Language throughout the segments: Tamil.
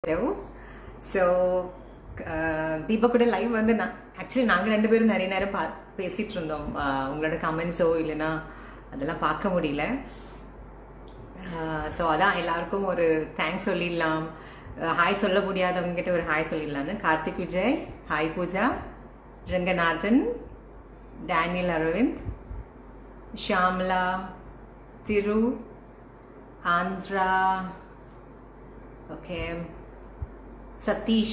supportive ஸோ தீபா கூட லைவ் வந்து நான் ஆக்சுவலி நாங்கள் ரெண்டு பேரும் நிறைய நேரம் பா பேசிகிட்டு இருந்தோம் uh, உங்களோட கமெண்ட்ஸோ இல்லைன்னா அதெல்லாம் பார்க்க முடியல ஸோ அதான் எல்லாருக்கும் ஒரு தேங்க்ஸ் சொல்லிடலாம் ஹாய் சொல்ல முடியாதவங்க கிட்ட ஒரு ஹாய் சொல்லிடலான்னு Karthik Vijay hi Pooja Ranganathan Daniel Aravind Shamla Thiru Andhra okay Sathish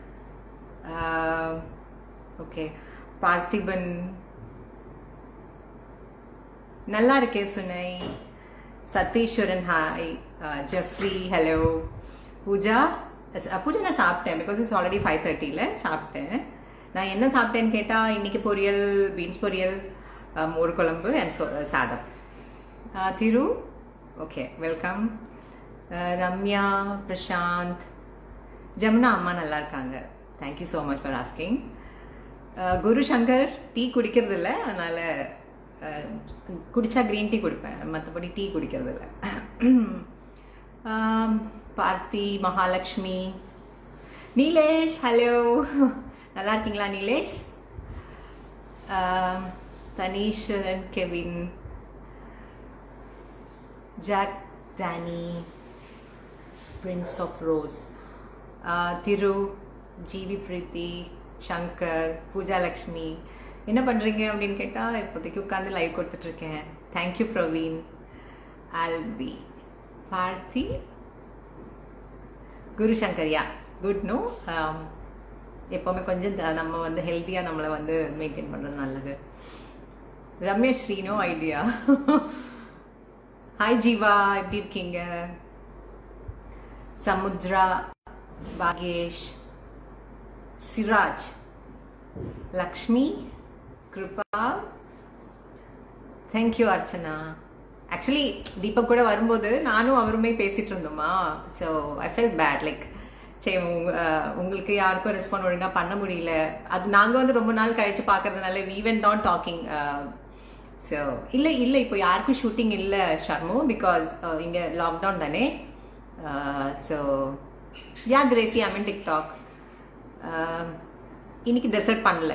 okay Parthiban நல்லா இருக்கே சுனை Satheeswaran hi Jeffrey hello Pooja ah Pooja நான் சாப்பிட்டேன் பிகாஸ் இட்ஸ் ஆல்ரெடி ஃபைவ் தேர்ட்டியில் சாப்பிட்டேன் நான் என்ன சாப்பிட்டேன்னு கேட்டால் இன்னைக்கு பொரியல் பீன்ஸ் பொரியல் அஹ் மோர் குழம்பு அண்ட் சாதம் ah Thiru okay welcome Ramya Prashanth Jamuna அம்மா நல்லா இருக்காங்க thank you so much for asking Guru Shankar tea குடிக்கிறது இல்லை அதனால் குடித்தா க்ரீன் டீ குடிப்பேன் மற்றபடி டீ குடிக்கிறது இல்லை பார்த்தி மகாலட்சுமி நீலேஷ் ஹலோ நல்லா இருக்கீங்களா நீலேஷ் ஆம், Dhaneeswaran Kevin Jack Danny Prince of Rose Thiru GV Preethi Shankar Pooja Lakshmi என்ன பண்ணுறீங்க அப்படின்னு கேட்டால் இப்போதைக்கு உட்காந்து லைவ் கொடுத்துட்ருக்கேன் தேங்க்யூ பிரவீன் ஆல்பி பார்த்தி குரு சங்கர்யா குட் நோ எப்போவுமே கொஞ்சம் த- நம்ம வந்து ஹெல்த்தியாக நம்மளை வந்து மெயின்டைன் பண்ணுறது நல்லது ரமேஷ் ஸ்ரீனோ ஐடியா ஹாய் ஜீவா எப்படி இருக்கீங்க சமுத்ரா பாகேஷ் சிராஜ் லக்ஷ்மி கிருபா தேங்க்யூ அர்ச்சனா ஆக்சுவலி தீபக் கூட வரும்போது நானும் அவருமே பேசிட்டு இருந்தோமா so I felt bad like சரி உங்க- அஹ், உங்களுக்கு யாருக்கும் ரெஸ்பாண்ட் ஒழுங்காக பண்ண முடியல அது நாங்கள் வந்து ரொம்ப நாள் கழிச்சு பார்க்கறதுனால ஈவன் நாட் டாக்கிங் ஸோ இல்லை இல்லை இப்போ யாருக்கும் ஷூட்டிங் இல்லை ஷர்மு பிகாஸ் இங்கே லாக்டவுன் தானே so ya crazy I mean TikTok இன்னைக்கு டெசர்ட் பண்ணல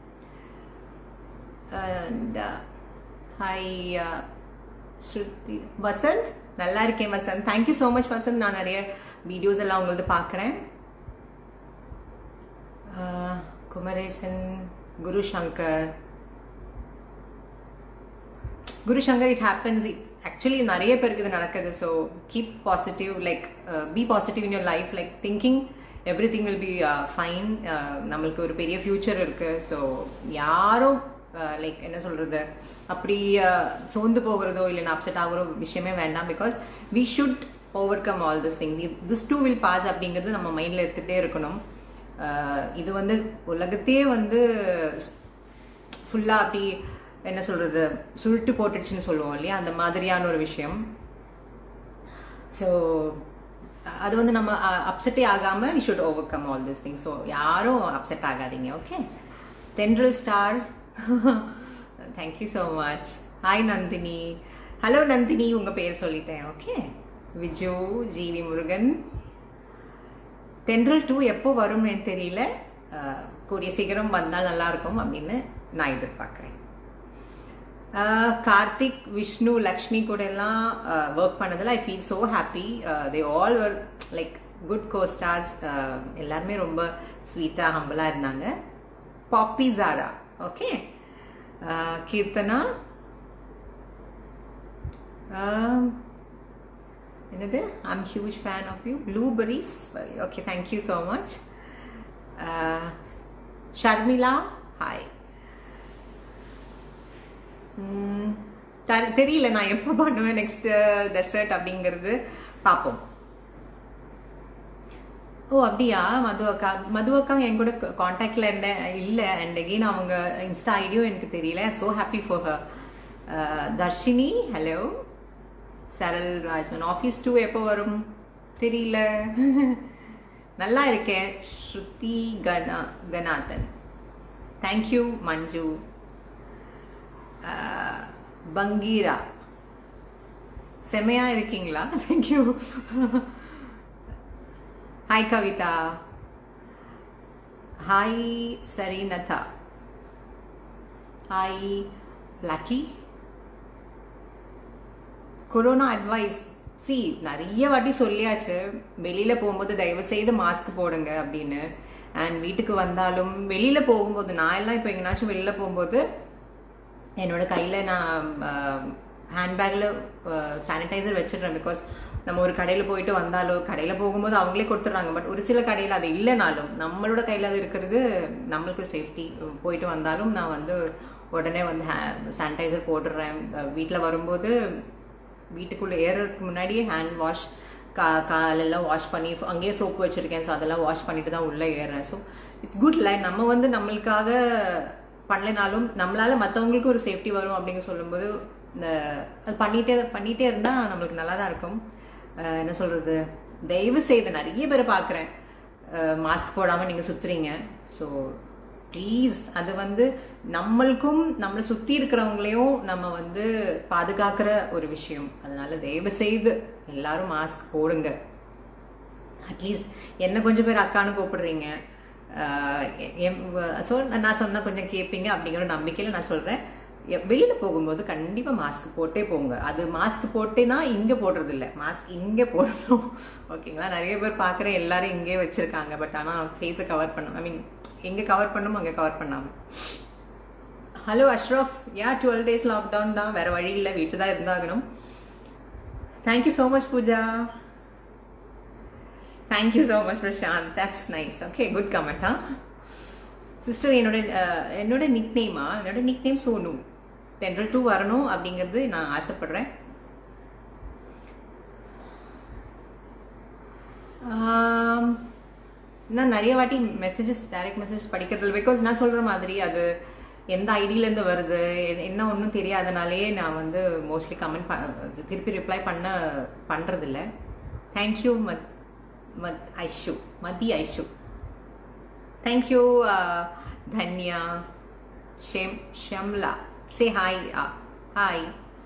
அண்ட் ஹாய் ஸ்ருதி வசந்த் நல்லா இருக்கேன் Vasanth thank you so much Vasanth நான் நிறைய வீடியோஸ் எல்லாம் உங்களது பார்க்குறேன் Kumaresan Guru Shankar Guru Shankar it happens actually நிறைய பேருக்கு இது நடக்குது so keep positive like be positive in your life like thinking everything will be fine நம்மளுக்கு ஒரு பெரிய ஃப்யூச்சர் இருக்கு ஸோ யாரும் லைக் என்ன சொல்றது அப்படி uh, சோர்ந்து போகிறதோ இல்லைன்னா அப்செட் ஆகிற விஷயமே வேண்டாம் because we should overcome all this thing this too will pass அப்படிங்கிறது நம்ம மைண்டில் எடுத்துகிட்டே இருக்கணும் Uh, இது வந்து உலகத்தையே வந்து ஃபுல்லாக அப்படி என்ன சொல்கிறது சுருட்டு போட்டுடுச்சுன்னு சொல்லுவோம் இல்லையா அந்த மாதிரியான ஒரு விஷயம் ஸோ அது வந்து நம்ம அப்செட்டே ஆகாமல் we should overcome all this thing so யாரும் அப்செட் ஆகாதீங்க okay Thendral star thank you so much hi Nandhini hello Nandhini உங்கள் பேர் சொல்லிட்டேன் ஓகே விஜு ஜிவி முருகன் தென்றல் டூ எப்போ வரும்னு எனக்கு தெரியல அஹ், கூடிய சீக்கிரம் வந்தால் நல்லா இருக்கும் அப்படின்னு நான் எதிர்பார்க்குறேன் அஹ், கார்த்திக் விஷ்ணு லக்ஷ்மி கூட எல்லாம் ஒர்க் பண்ணதில் I feel so happy they all were like good co stars எல்லாருமே ரொம்ப ஸ்வீட்டாக ஹம்பிளாக இருந்தாங்க பாப்பி ஜாரா ஓகே கீர்த்தனா Um, என்னது I'm huge fan of you blueberries okay thank you so much Sharmila hi தெரியல நான் எப்போ பண்ணுவேன் நெக்ஸ்ட் டெசர்ட் அப்படிங்கிறது பார்ப்போம் ஓ அப்படியா மது அக்கா மது அக்கா என் கூட காண்டாக்டில் என்ன இல்லை அண்ட் அகெயின் அவங்க இன்ஸ்டா ஐடியும் எனக்கு தெரியல so happy for her Dharshini hello சரல் ராஜ்மன் ஆஃபீஸ் டூ எப்போ வரும் தெரியல நல்லா இருக்கேன் ஸ்ருதி கணா கணாதன் தேங்க்யூ மஞ்சு அஹ், பங்கீரா செமையா இருக்கீங்களா தேங்க்யூ ஹாய் கவிதா ஹாய் சரினதா ஹாய் லக்கி கொரோனா அட்வைஸ் சி நிறைய வாட்டி சொல்லியாச்சு வெளியில் போகும்போது தயவு செய்து மாஸ்க் போடுங்க அப்படின்னு அண்ட் வீட்டுக்கு வந்தாலும் வெளியில் போகும்போது நான் எல்லாம் இப்போ எங்கேனாச்சும் வெளியில் போகும்போது என்னோட கையில் நான் ஹேண்ட்பேக்கில் சானிடைசர் வச்சிடுறேன் பிகாஸ் நம்ம ஒரு கடையில் போயிட்டு வந்தாலோ கடையில் போகும்போது அவங்களே கொடுத்துட்றாங்க பட் ஒரு சில கடையில் அது இல்லைனாலும் நம்மளோட கையில் அது இருக்கிறது நம்மளுக்கு சேஃப்டி போயிட்டு வந்தாலும் நான் வந்து உடனே வந்து ஹே சானிடைசர் போட்டுடுறேன் வீட்டில் வரும்போது வீட்டுக்குள்ளே ஏறுறதுக்கு முன்னாடியே ஹேண்ட் வாஷ் கா காலெல்லாம் வாஷ் பண்ணி அங்கேயே சோப்பு வச்சுருக்கேன் ஸோ அதெல்லாம் வாஷ் பண்ணிட்டு தான் உள்ளே ஏறுறேன் ஸோ இட்ஸ் குட் லைன் நம்ம வந்து நம்மளுக்காக பண்ணலைனாலும் நம்மளால மற்றவங்களுக்கு ஒரு சேஃப்டி வரும் அப்படின்னு சொல்லும்போது அது பண்ணிட்டே பண்ணிட்டே இருந்தால் நம்மளுக்கு நல்லா தான் இருக்கும் என்ன சொல்கிறது தயவு செய்து நிறைய பேர் பார்க்குறேன் மாஸ்க் போடாமல் நீங்கள் சுற்றுறீங்க ஸோ ப்ளீஸ் அது வந்து நம்மளுக்கும் நம்மளை சுற்றி இருக்கிறவங்களையும் நம்ம வந்து பாதுகாக்கிற ஒரு விஷயம் அதனால தயவு செய்து எல்லாரும் மாஸ்க் போடுங்க அட்லீஸ்ட் என்ன கொஞ்சம் பேர் அக்கானு கூப்பிடுறீங்க ஸோ நான் சொன்னால் கொஞ்சம் கேட்பீங்க அப்படிங்கிற நம்பிக்கையில் நான் சொல்கிறேன் வெளியில் போகும்போது கண்டிப்பாக மாஸ்க் போட்டே போங்க அது மாஸ்க் போட்டேன்னா இங்கே போடுறது இல்லை மாஸ்க் இங்கே போடணும் ஓகேங்களா நிறைய பேர் பார்க்குறேன் எல்லாரும் இங்கே வச்சுருக்காங்க பட் ஆனால் ஃபேஸை கவர் பண்ணணும் ஐ மீன் எங்கே கவர் பண்ணணும் அங்கே கவர் பண்ணாமல் hello Ashraf ya twelve days lockdown தான் வேறு வழி இல்லை வீட்டில் தான் இருந்தாகணும் thank you so much Pooja thank you so much Prashanth that's nice okay good comment ah sister என்னோட என்னோட நிக் நேமா என்னோட nick name Sonu Thendral two வரணும் அப்படிங்கிறது நான் ஆசைப்படுறேன் நான் நிறைய வாட்டி மெசேஜஸ் டைரக்ட் மெசேஜ் படிக்கிறது பிகாஸ் நான் சொல்கிற மாதிரி அது எந்த ஐடியிலேருந்து வருது என்ன ஒன்றும் தெரியாதனாலேயே நான் வந்து மோஸ்ட்லி கமெண்ட் ப திருப்பி ரிப்ளை பண்ண பண்ணுறதில்ல தேங்க்யூ மத் மத் ஐஷு மதி ஐஷு தேங்க்யூ தன்யா ஷெம் ஷம்லா சே hi hi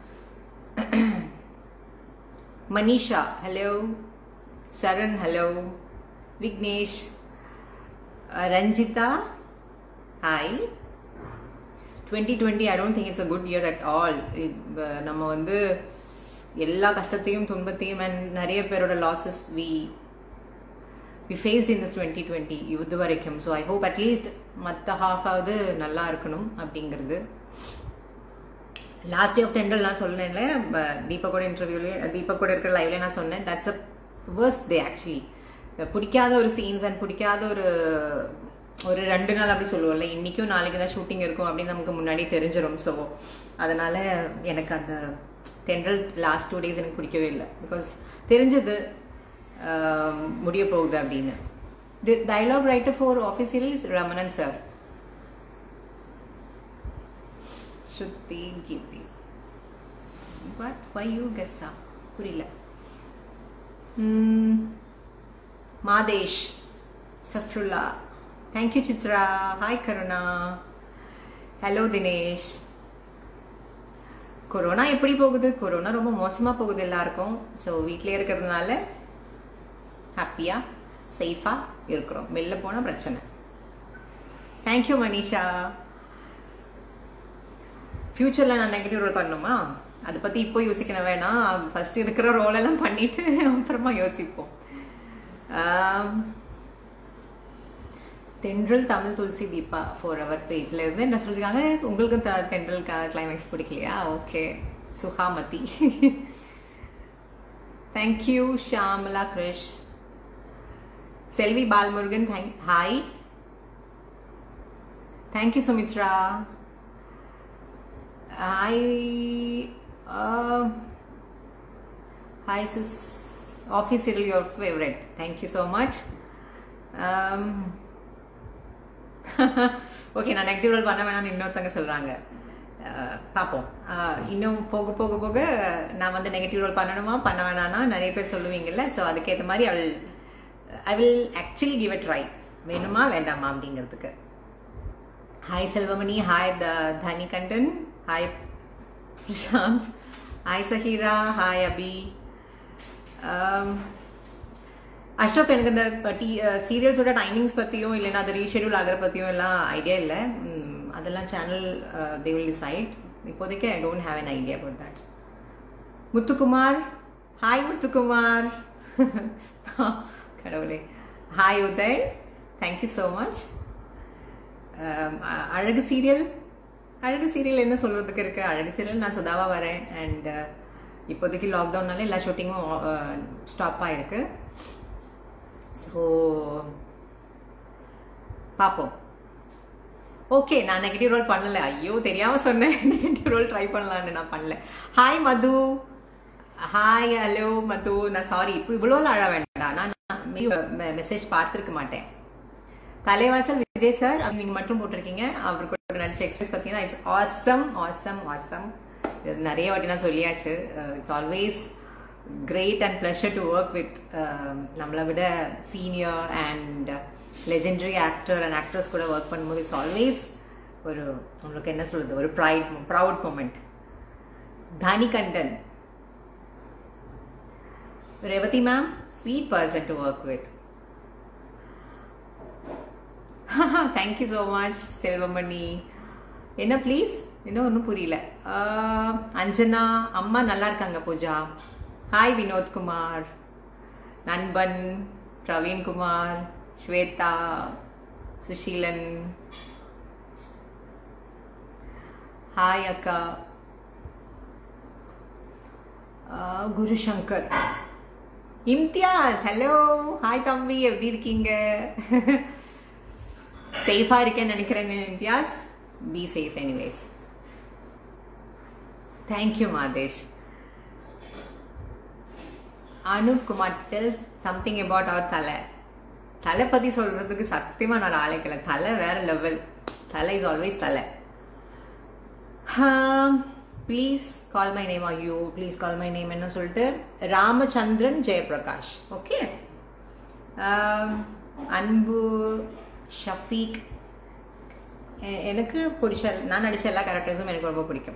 Manisha hello Charan hello Vignesh Ranjitha hi twenty twenty I don't think it's a good year at all நம்ம வந்து எல்லா கஷ்டத்தையும் துன்பத்தையும் அண்ட் நிறைய பேரோட losses we we faced in this twenty twenty இது வரைக்கும் ஸோ ஐ ஹோப் அட்லீஸ்ட் மற்ற ஹாஃபாவது நல்லா இருக்கணும் அப்படிங்கிறது லாஸ்ட் டே ஆஃப் தெண்டல் நான் சொன்னேன்ல தீபக்கோட இன்டர்வியூலேயே தீபக்கோட இருக்கிற லைவ்ல நான் சொன்னேன் that's a worst day actually பிடிக்காத ஒரு சீன்ஸ் அண்ட் பிடிக்காத ஒரு ஒரு ரெண்டு நாள் அப்படி சொல்லுவோம்ல இன்றைக்கும் நாளைக்கு தான் ஷூட்டிங் இருக்கும் அப்படின்னு நமக்கு முன்னாடி தெரிஞ்சிடும் ஸோ அதனால் எனக்கு அந்த தென்றல் லாஸ்ட் டூ டேஸ் எனக்கு பிடிக்கவே இல்லை பிகாஸ் தெரிஞ்சது முடிய போகுது அப்படின்னு dialogue writer for official Ramanan sir Shruthi Keerthi but why you கெஸ்ஸா புரியல Madhesh Safrulla thank you Chithra hi Karuna hello Dinesh corona எப்படி போகுது கொரோனா ரொம்ப மோசமாக போகுது எல்லாருக்கும் ஸோ வீட்டிலே இருக்கிறதுனால ஹாப்பியாக சேஃபாக இருக்கிறோம் வெளில போனால் பிரச்சனை தேங்க்யூ மனிஷா ஃப்யூச்சரில் நான் நெகட்டிவ் ரோல் பண்ணணுமா அதை பற்றி இப்போ யோசிக்கணும் வேணாம் ஃபஸ்ட் இருக்கிற ரோலெல்லாம் பண்ணிவிட்டு அப்புறமா யோசிப்போம் தென்றல் தமிழ் துளசி தீபா ஃபோர் அவர் பேஜில் இருந்து என்ன சொல்லியிருக்காங்க உங்களுக்கு த தென்றல் கிளைமேக்ஸ் பிடிக்கலையா okay Suhamathi thank you Shamala Krish Selvi Palmurugan thank hi thank you Sumithra hi hi sis office இல் your favourite thank you so much okay நான் நெகட்டிவ் ரோல் பண்ண வேணாம்னு இன்னொருத்தவங்க சொல்கிறாங்க பார்ப்போம் இன்னும் போக போக போக நான் வந்து நெகட்டிவ் ரோல் பண்ணணுமா பண்ண வேணாம்னா நிறைய பேர் சொல்லுவீங்கல்ல ஸோ அதுக்கேற்ற மாதிரி அவள் I will actually give a try வேணுமா வேண்டாமா அப்படிங்கிறதுக்கு hi Selvamani hi the Thanikandan hi Prashanth hi Saheera hi Abi Ashraf எனக்கு இந்த டி சீரியல்ஸோட டைமிங்ஸ் பற்றியும் இல்லைன்னா அது ரீஷெடியூல் ஆகிற பற்றியும் எல்லாம் ஐடியா இல்லை ம், அதெல்லாம் சேனல் தே வில் டிசைட் இப்போதைக்கு I don't have an idea about that Muthukumar hi Muthukumar கடவுளே hi Uday thank you so much Azhagu serial Azhagu serial என்ன சொல்கிறதுக்கு இருக்குது அழகு சீரியல் நான் சுதாவா வரேன் அண்ட் இப்போதைக்கு லாக்டவுன்னால எல்லா ஷூட்டிங்கும் ஸ்டாப் ஆகிருக்கு ஸோ பார்ப்போம் ஓகே நான் நெகட்டிவ் ரோல் பண்ணல ஐயோ தெரியாம சொன்னேன் நெகட்டிவ் ரோல் ட்ரை பண்ணலான்னு நான் பண்ணல hi Madhu hi hello Madhu நான் சாரி இப்போ இவ்வளோ அழ வேண்டாம் நான் மெசேஜ் பார்த்துருக்க மாட்டேன் தலைவாசல் விஜய் சார் நீங்க மட்டும் போட்டிருக்கீங்க அவர் கூட நடிச்ச எக்ஸ்பிரஸ் பார்த்தீங்கன்னா இட்ஸ் ஆசம் ஆசம் ஆசம் நிறைய வாட்டி நான் சொல்லியாச்சு it's always great and pleasure to work with நம்மளை விட senior and legendary actor and actors கூட ஒர்க் பண்ணும்போது இட்ஸ் ஆல்வேஸ் ஒரு நம்மளுக்கு என்ன சொல்றது ஒரு pride proud moment Thanikandan Revathi ma'am sweet person to work with thank you so much Selvamani என்ன ப்ளீஸ் இன்னும் ஒன்றும் புரியல ஆஹ், அஞ்சனா அம்மா நல்லா இருக்காங்க பூஜா ஹாய் வினோத்குமார் நண்பன் பிரவீன்குமார் ஸ்வேதா சுஷீலன் ஹாய் அக்கா ah, Guru Shankar Imtiyaz hello hi தம்பி எப்படி இருக்கீங்க சேஃபா இருக்கேன்னு நினைக்கிறேன் Imtiyaz be safe anyways thank you Madhesh Anup Kumar tell something about our Thala Thala பற்றி சொல்கிறதுக்கு சத்தியமாக நான் ஆளைக்கல தலை வேற level Thala is always Thala please call my name ஐயோ ப்ளீஸ் கால் மை நேம் என்ன சொல்லிட்டு ராமச்சந்திரன் ஜெயபிரகாஷ் ஓகே அன்பு ஷஃபீக் எ- எனக்கு பிடிச்ச நான் நடித்த எல்லா கேரக்டர்ஸும் எனக்கு ரொம்ப பிடிக்கும்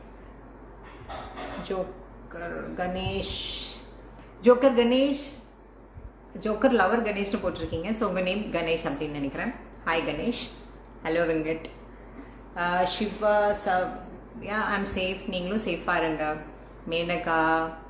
joker Ganesh joker Ganesh joker lover கணேஷ்னு போட்டிருக்கீங்க ஸோ உங்கள் நேம் கணேஷ் அப்படின்னு நினைக்கிறேன் hi Ganesh hello Venkat ah Siva ச யா ஐம் சேஃப் நீங்களும் சேஃபாக இருங்க மேனகா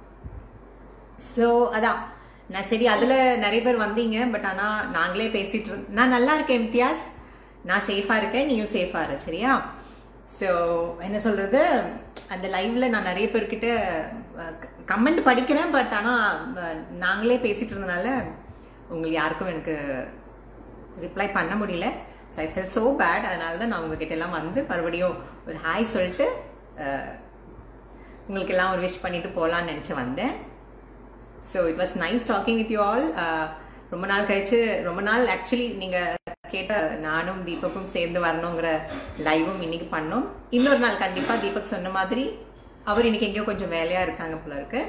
ஸோ அதான் நான் சரி அதில் நிறைய பேர் வந்தீங்க பட் ஆனால் நாங்களே பேசிட்டு இருந்தோம் நான் நல்லா இருக்கேன் இம்தியாஸ் நான் சேஃபாக இருக்கேன் நீயும் சேஃபாக இரு சரியா ஸோ என்ன சொல்கிறது அந்த லைவ்ல நான் நிறைய பேர்கிட்ட கமெண்ட் படிக்கிறேன் பட் ஆனால் நாங்களே பேசிட்டு இருந்தனால உங்களுக்கு யாருக்கும் எனக்கு ரிப்ளை பண்ண முடியல so I felt so bad அதனால தான் நான் உங்ககிட்ட எல்லாம் வந்து மறுபடியும் ஒரு ஹாய் சொல்லிட்டு அஹ், உங்களுக்கு எல்லாம் ஒரு விஷ் பண்ணிட்டு போகலான்னு நினச்சி வந்தேன் so it was nice talking with you all ரொம்ப நாள் கழிச்சு ரொம்ப நாள் ஆக்சுவலி நீங்கள் கேட்ட நானும் தீபக்கும் சேர்ந்து வரணுங்கிற லைவும் இன்னைக்கு பண்ணோம் இன்னொரு நாள் கண்டிப்பாக தீபக் சொன்ன மாதிரி அவர் இன்னைக்கு எங்கேயோ கொஞ்சம் வேலையாக இருக்காங்க போல இருக்கு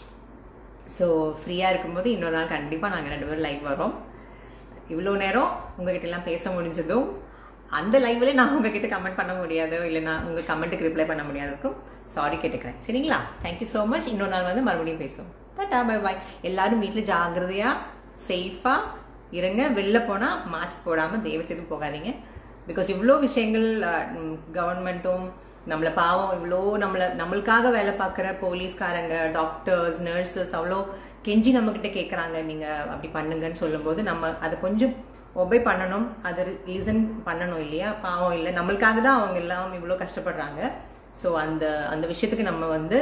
ஸோ ஃப்ரீயாக இருக்கும்போது இன்னொரு நாள் கண்டிப்பாக நாங்கள் ரெண்டு பேரும் லைவ் வரோம் இவ்வளோ நேரம் உங்ககிட்ட எல்லாம் பேச முடிஞ்சதும் அந்த லைவ்ல நான் உங்ககிட்ட கமெண்ட் பண்ண முடியாதோ இல்லை நான் உங்கள் கமெண்ட்டுக்கு ரிப்ளை பண்ண முடியாததுக்கும் சாரி கேட்டுக்கிறேன் சரிங்களா தேங்க்யூ ஸோ மச் இன்னொரு நாள் வந்து மறுபடியும் பேசுவோம் டாட்டா பை பாய் எல்லாரும் வீட்டில் ஜாகிரதையாக சேஃபாக இருங்க வெளில போனால் மாஸ்க் போடாமல் தயவு செய்து போகாதீங்க பிகாஸ் இவ்வளோ விஷயங்கள் கவர்மெண்ட்டும் நம்மளை பாவம் இவ்வளோ நம்மளை நம்மளுக்காக வேலை பார்க்குற போலீஸ்காரங்க டாக்டர்ஸ் நர்சஸ் அவ்வளோ கெஞ்சி நம்மக்கிட்ட கேட்குறாங்க நீங்கள் அப்படி பண்ணுங்கன்னு சொல்லும்போது நம்ம அதை கொஞ்சம் ஒபே பண்ணணும் அதை லிசன் பண்ணணும் இல்லையா பாவம் இல்லை நம்மளுக்காக தான் அவங்க எல்லாம் இவ்வளோ கஷ்டப்படுறாங்க ஸோ அந்த அந்த விஷயத்துக்கு நம்ம வந்து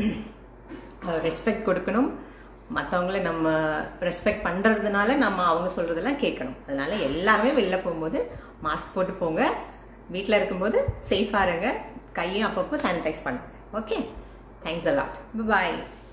ரெஸ்பெக்ட் கொடுக்கணும் மற்றவங்கள நம்ம ரெஸ்பெக்ட் பண்ணுறதுனால நம்ம அவங்க சொல்கிறதெல்லாம் கேட்கணும் அதனால எல்லாருமே வெளில போகும்போது மாஸ்க் போட்டு போங்க வீட்டில் இருக்கும்போது சேஃபாக இருங்க கையும் அப்பப்போ சானிடைஸ் பண்ணுங்க ஓகே தேங்க்ஸ் அலாட் பாய்